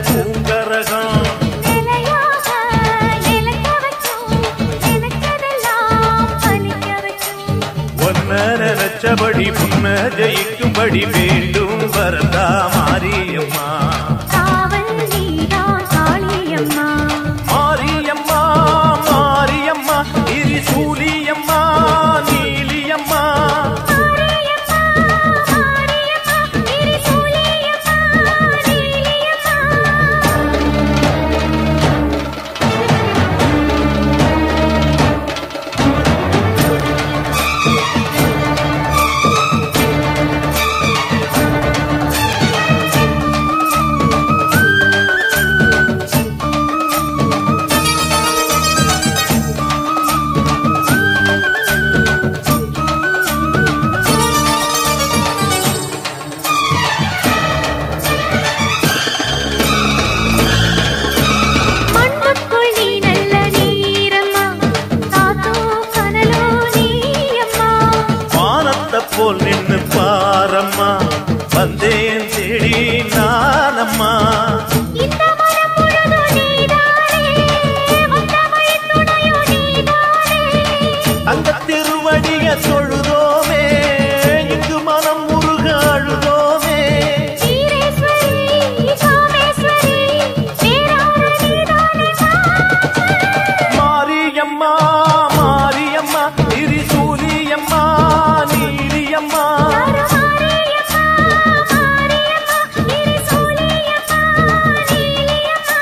பூங்கரகம் நிலையாக நிலைக்க வைக்கும் நினைச்சதெல்லாம் பலிக்க வைக்கும் ஒன்ன நினைச்சபடி முன்ன ஜெயிக்கும்படி வேண்டும் வரதா மாரியம்மா காவல் நீதான் காளியம்மா மாரியம்மா மாரியம்மா திரிசூலியம்மா நீலியம்மா மாரியம்மா மாரியம்மா திரிசூலியம்மா நீலியம்மா மண்ணுக்குள் நீ நல்ல நீரம்மா காத்தோ கனலோ நீயம்மா வானத்தை போல் நின்னு பாரம்மா வந்தேன் தேடி நானம்மா இந்த மனம் முழுதும் நீதானே வந்த வழி துணையோ நீதானே அந்த திருவடிய தொழுதோமே இங்கு மனம் முருக அழுதோமே வீரேஸ்வரி காமேஸ்வரி பேரான நீதானே மாரியம்மா மாரியம்மா திரிசூலியம்மா நீலியம்மா மாரியம்மா மாரியம்மா திரிசூலியம்மா நீலியம்மா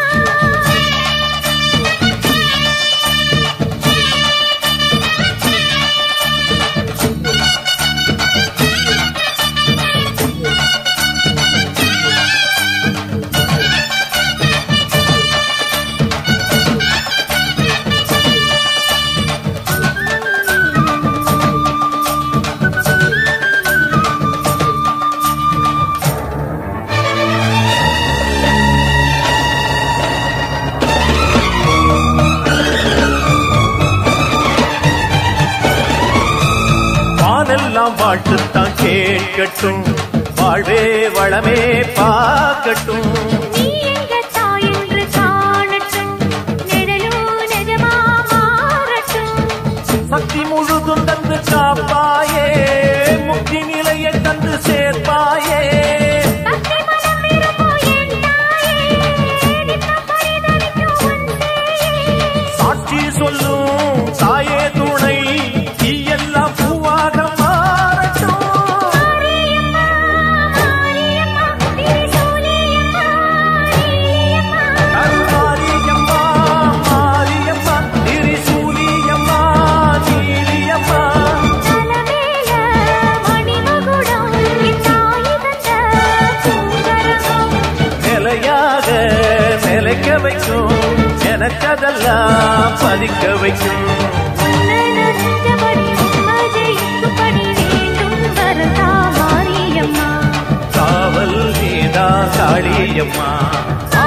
வானெல்லாம் வாழ்த்துத்தான் கேட்கட்டும் வாழ்வே வளமே பார்க்கட்டும் நீ எங்க தாய் என்று காணட்டும் நிழலோ நிஜமா மாறட்டும் சக்தி முழுதும் தந்து காப்பாயே முக்தி நிலையை தந்து சேர்ப்பாயே பக்தி மனம் விரும்பும் என் தாயே நித்தம் பரிதவிக்கும் உன் சேயே சாட்சி சொல்லும் தாயே துணை நீ எல்லாம் பூவாக மாறட்டும் மாரியம்மா மாரியம்மா திரிசூலியம்மா நீலியம்மா கருமாரியம்மா மாரியம்மா திரிசூலியம்மா நீலியம்மா தலமேல மணிமகுடம் என் தாய் தந்த பூங்கரகம் நிலையாக நிலைக்க வைக்கும் எனக்கதெல்லாம் பதிக்க வைக்கும் உன்னை நினைச்சபடி உண்மை ஜெயிக்கும்படி வேண்டும் வரதா மாரியம்மா காவல் நீதா காளியம்மா